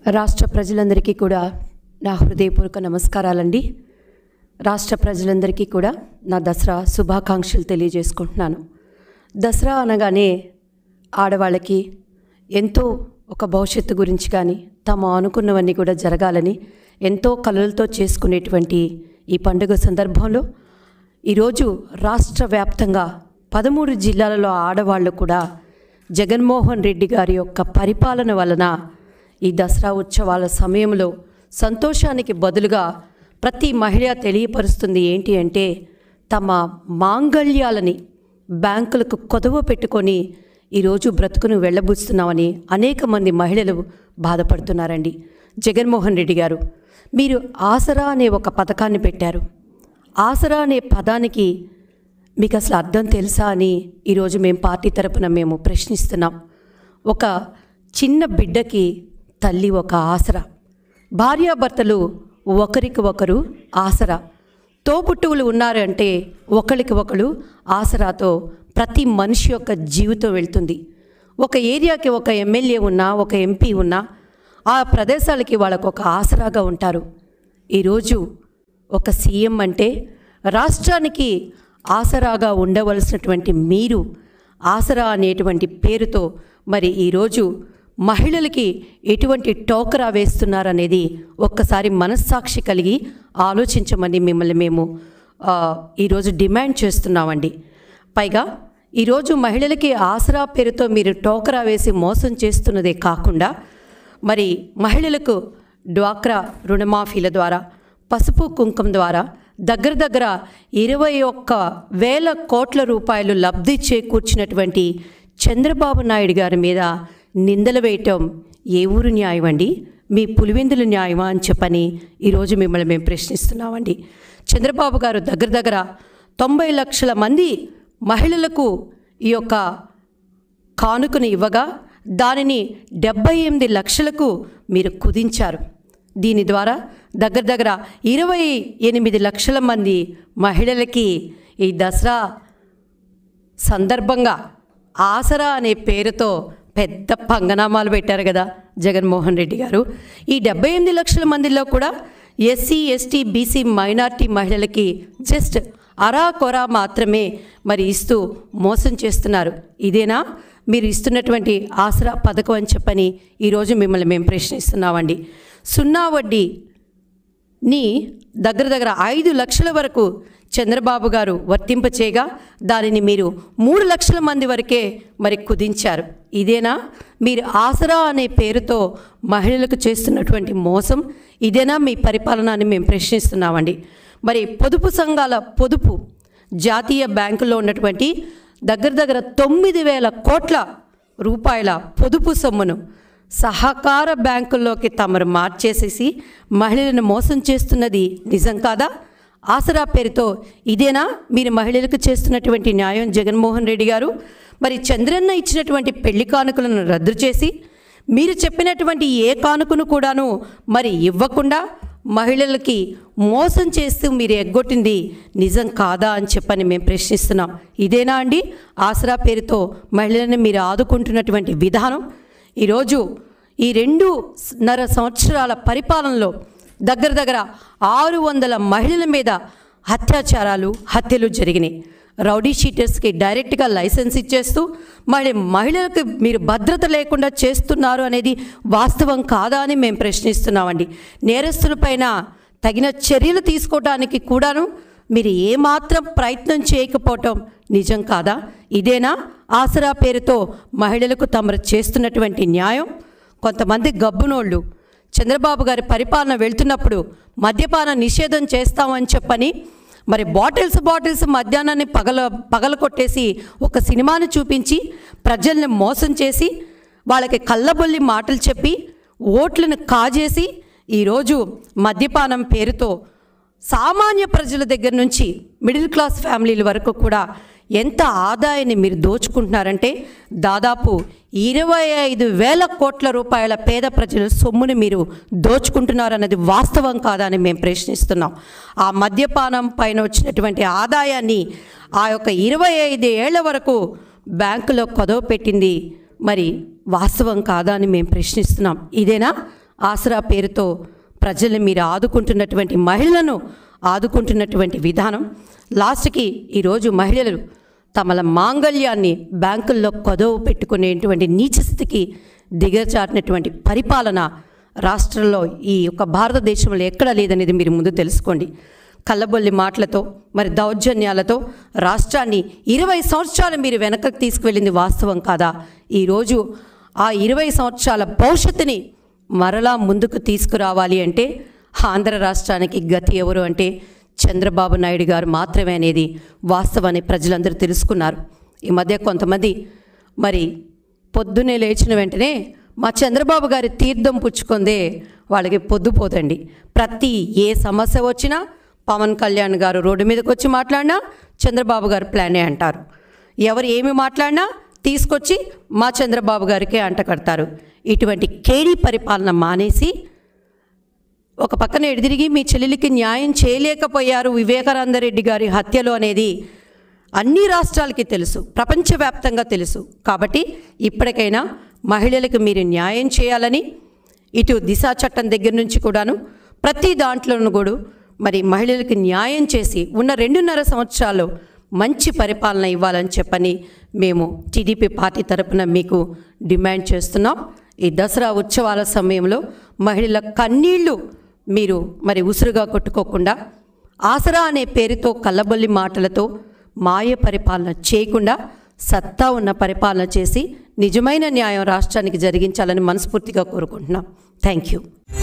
రాష్ట్ర ప్రజలందరికీ కూడా నా హృదయపూర్వక నమస్కారాలండి రాష్ట్ర ప్రజలందరికీ కూడా నా దసరా శుభాకాంక్షలు తెలియజేసుకుంటున్నాను దసరా అనగానే ఆడవాళ్ళకి ఎంతో ఒక భవిష్యత్తు గురించి కానీ తాము అనుకున్నవన్నీ కూడా జరగాలని ఎంతో కలలతో చేసుకునేటువంటి ఈ పండుగ సందర్భంలో ఈరోజు రాష్ట్ర వ్యాప్తంగా పదమూడు జిల్లాలలో ఆడవాళ్ళు కూడా జగన్మోహన్ రెడ్డి గారి యొక్క పరిపాలన వలన ఈ దసరా ఉత్సవాల సమయంలో సంతోషానికి బదులుగా ప్రతి మహిళ తెలియపరుస్తుంది ఏంటి అంటే తమ మాంగళ్యాలని బ్యాంకులకు కొదవ పెట్టుకొని ఈరోజు బ్రతుకును వెళ్ళబుస్తున్నామని అనేక మంది మహిళలు బాధపడుతున్నారండి జగన్మోహన్ రెడ్డి గారు మీరు ఆసరా అనే ఒక పథకాన్ని పెట్టారు ఆసరా అనే పదానికి మీకు అసలు అర్థం తెలుసా అని ఈరోజు మేము పార్టీ తరపున మేము ప్రశ్నిస్తున్నాం ఒక చిన్న బిడ్డకి తల్లి ఒక ఆసరా భార్యాభర్తలు ఒకరికి ఒకరు ఆసరా తోబుట్టువులు ఉన్నారంటే ఒకరికి ఒకరు ఆసరాతో ప్రతి మనిషి యొక్క జీవితం వెళ్తుంది ఒక ఏరియాకి ఒక ఎమ్మెల్యే ఉన్నా ఒక ఎంపీ ఉన్నా ఆ ప్రదేశాలకి వాళ్ళకు ఒక ఆసరాగా ఉంటారు ఈరోజు ఒక సీఎం అంటే రాష్ట్రానికి ఆసరాగా ఉండవలసినటువంటి మీరు ఆసరా అనేటువంటి పేరుతో మరి ఈరోజు మహిళలకి ఎటువంటి టోకరా వేస్తున్నారనేది ఒక్కసారి మనస్సాక్షి కలిగి ఆలోచించమని మిమ్మల్ని మేము ఆ, ఈరోజు డిమాండ్ చేస్తున్నామండి పైగా ఈరోజు మహిళలకి ఆసరా పేరుతో మీరు టోకరా వేసి మోసం చేస్తున్నదే కాకుండా మరి మహిళలకు డ్వాక్రా రుణమాఫీల ద్వారా పసుపు కుంకుమ ద్వారా దగ్గర దగ్గర ఇరవై ఒక్క వేల కోట్ల రూపాయలు లబ్ధి చేకూర్చినటువంటి చంద్రబాబు నాయుడు గారి మీద నిందలు వేయటం ఏ ఊరు న్యాయం అండి మీ పులివెందుల న్యాయమా అని చెప్పని ఈరోజు మిమ్మల్ని మేము ప్రశ్నిస్తున్నామండి చంద్రబాబు గారు దగ్గర దగ్గర తొంభై లక్షల మంది మహిళలకు ఈ యొక్క కానుకను ఇవ్వగా దానిని డెబ్బై ఎనిమిది లక్షలకు మీరు కుదించారు దీని ద్వారా దగ్గర దగ్గర ఇరవై ఎనిమిది లక్షల మంది మహిళలకి ఈ దసరా సందర్భంగా ఆసరా అనే పేరుతో పెద్ద పంగనామాలు పెట్టారు కదా జగన్మోహన్ రెడ్డి గారు ఈ డెబ్బై ఎనిమిది లక్షల మందిలో కూడా ఎస్సీ ఎస్టీ బీసీ మైనార్టీ మహిళలకి జస్ట్ అరా కొరా మాత్రమే మరి ఇస్తూ మోసం చేస్తున్నారు ఇదేనా మీరు ఇస్తున్నటువంటి ఆసరా పథకం అని చెప్పని ఈరోజు మిమ్మల్ని మేము ప్రశ్నిస్తున్నామండి సున్నా వడ్డీ ని దగ్గర దగ్గర ఐదు లక్షల వరకు చంద్రబాబు గారు వర్తింపచేయగా దానిని మీరు మూడు లక్షల మంది వరకే మరి కుదించారు ఇదేనా మీరు ఆసరా అనే పేరుతో మహిళలకు చేస్తున్నటువంటి మోసం ఇదేనా మీ పరిపాలన అని మేము ప్రశ్నిస్తున్నామండి మరి పొదుపు సంఘాల పొదుపు జాతీయ బ్యాంకులో ఉన్నటువంటి దగ్గర దగ్గర తొమ్మిది వేల కోట్ల రూపాయల పొదుపు సొమ్మును సహకార బ్యాంకుల్లోకి తమరు మార్చేసేసి మహిళలను మోసం చేస్తున్నది నిజం కాదా ఆసరా పేరుతో ఇదేనా మీరు మహిళలకు చేస్తున్నటువంటి న్యాయం జగన్మోహన్ రెడ్డి గారు మరి చంద్రన్న ఇచ్చినటువంటి పెళ్లి కానుకలను రద్దు చేసి మీరు చెప్పినటువంటి ఏ కానుకను కూడాను మరి ఇవ్వకుండా మహిళలకి మోసం చేస్తూ మీరు ఎగ్గొట్టింది నిజం కాదా అని చెప్పని మేము ప్రశ్నిస్తున్నాం ఇదేనా అండి ఆసరా పేరుతో మహిళలను మీరు ఆదుకుంటున్నటువంటి విధానం ఈరోజు ఈ రెండు నర సంవత్సరాల పరిపాలనలో దగ్గర దగ్గర ఆరు వందల మహిళల మీద అత్యాచారాలు హత్యలు జరిగినాయి రౌడీ షీటర్స్కి డైరెక్ట్గా లైసెన్స్ ఇచ్చేస్తూ మళ్ళీ మహిళలకు మీరు భద్రత లేకుండా చేస్తున్నారు అనేది వాస్తవం కాదా అని మేము ప్రశ్నిస్తున్నామండి నేరస్తులపైన తగిన చర్యలు తీసుకోవడానికి కూడాను మీరు ఏమాత్రం ప్రయత్నం చేయకపోవటం నిజం కాదా ఇదేనా ఆసరా పేరుతో మహిళలకు తమరు చేస్తున్నటువంటి న్యాయం కొంతమంది గబ్బునోళ్ళు చంద్రబాబు గారి పరిపాలన వెళ్తున్నప్పుడు మద్యపాన నిషేధం చేస్తామని చెప్పని మరి బాటిల్స్ బాటిల్స్ మధ్యాహ్నాన్ని పగల పగల కొట్టేసి ఒక సినిమాను చూపించి ప్రజల్ని మోసం చేసి వాళ్ళకి కళ్ళబొల్లి మాటలు చెప్పి ఓట్లను కాజేసి ఈరోజు మద్యపానం పేరుతో సామాన్య ప్రజల దగ్గర నుంచి మిడిల్ క్లాస్ ఫ్యామిలీల వరకు కూడా ఎంత ఆదాయాన్ని మీరు దోచుకుంటున్నారంటే దాదాపు ఇరవై ఐదు వేల కోట్ల రూపాయల పేద ప్రజల సొమ్ముని మీరు దోచుకుంటున్నారన్నది వాస్తవం కాదని మేము ప్రశ్నిస్తున్నాం ఆ మద్యపానం పైన వచ్చినటువంటి ఆదాయాన్ని ఆ యొక్క ఇరవై ఐదు ఏళ్ల వరకు బ్యాంకులో కొదవ పెట్టింది మరి వాస్తవం కాదా అని మేము ప్రశ్నిస్తున్నాం ఇదేనా ఆసరా పేరుతో ప్రజల్ని మీరు ఆదుకుంటున్నటువంటి మహిళలను ఆదుకుంటున్నటువంటి విధానం లాస్ట్కి ఈరోజు మహిళలు తమల మాంగళ్యాన్ని బ్యాంకుల్లో కొదవ పెట్టుకునేటువంటి నీచ స్థితికి దిగజారినటువంటి పరిపాలన రాష్ట్రంలో ఈ యొక్క భారతదేశంలో ఎక్కడ లేదనేది మీరు ముందు తెలుసుకోండి కళ్ళబొల్లి మాటలతో మరి దౌర్జన్యాలతో రాష్ట్రాన్ని ఇరవై సంవత్సరాలు మీరు వెనకకు తీసుకువెళ్ళింది వాస్తవం కాదా ఈరోజు ఆ ఇరవై సంవత్సరాల భవిష్యత్తుని మరలా ముందుకు తీసుకురావాలి అంటే ఆంధ్ర రాష్ట్రానికి గతి ఎవరు అంటే చంద్రబాబు నాయుడు గారు మాత్రమే అనేది వాస్తవాన్ని ప్రజలందరూ తెలుసుకున్నారు ఈ మధ్య కొంతమంది మరి పొద్దున్నే లేచిన వెంటనే మా చంద్రబాబు గారి తీర్థం పుచ్చుకుందే వాళ్ళకి పొద్దుపోతండి ప్రతి ఏ సమస్య వచ్చినా పవన్ కళ్యాణ్ గారు రోడ్డు మీదకి వచ్చి మాట్లాడినా చంద్రబాబు గారు ప్లానే అంటారు ఎవరు ఏమి మాట్లాడినా తీసుకొచ్చి మా చంద్రబాబు గారికే అంట కడతారు ఇటువంటి కేడీ పరిపాలన మానేసి ఒక పక్కన ఎడిదిరిగి మీ చెల్లెలికి న్యాయం చేయలేకపోయారు వివేకానందరెడ్డి గారి హత్యలో అనేది అన్ని రాష్ట్రాలకి తెలుసు ప్రపంచవ్యాప్తంగా తెలుసు కాబట్టి ఇప్పటికైనా మహిళలకు మీరు న్యాయం చేయాలని ఇటు దిశా చట్టం దగ్గర నుంచి కూడాను ప్రతి దాంట్లోనూ కూడా మరి మహిళలకు న్యాయం చేసి ఉన్న రెండున్నర సంవత్సరాలు మంచి పరిపాలన ఇవ్వాలని చెప్పని మేము టీడీపీ పార్టీ తరపున మీకు డిమాండ్ చేస్తున్నాం ఈ దసరా ఉత్సవాల సమయంలో మహిళల కన్నీళ్లు మీరు మరి ఉసురుగా కొట్టుకోకుండా ఆసరా అనే పేరుతో కళ్ళబొల్లి మాటలతో మాయ పరిపాలన చేయకుండా సత్తా ఉన్న పరిపాలన చేసి నిజమైన న్యాయం రాష్ట్రానికి జరిగించాలని మనస్ఫూర్తిగా కోరుకుంటున్నాం థ్యాంక్ యూ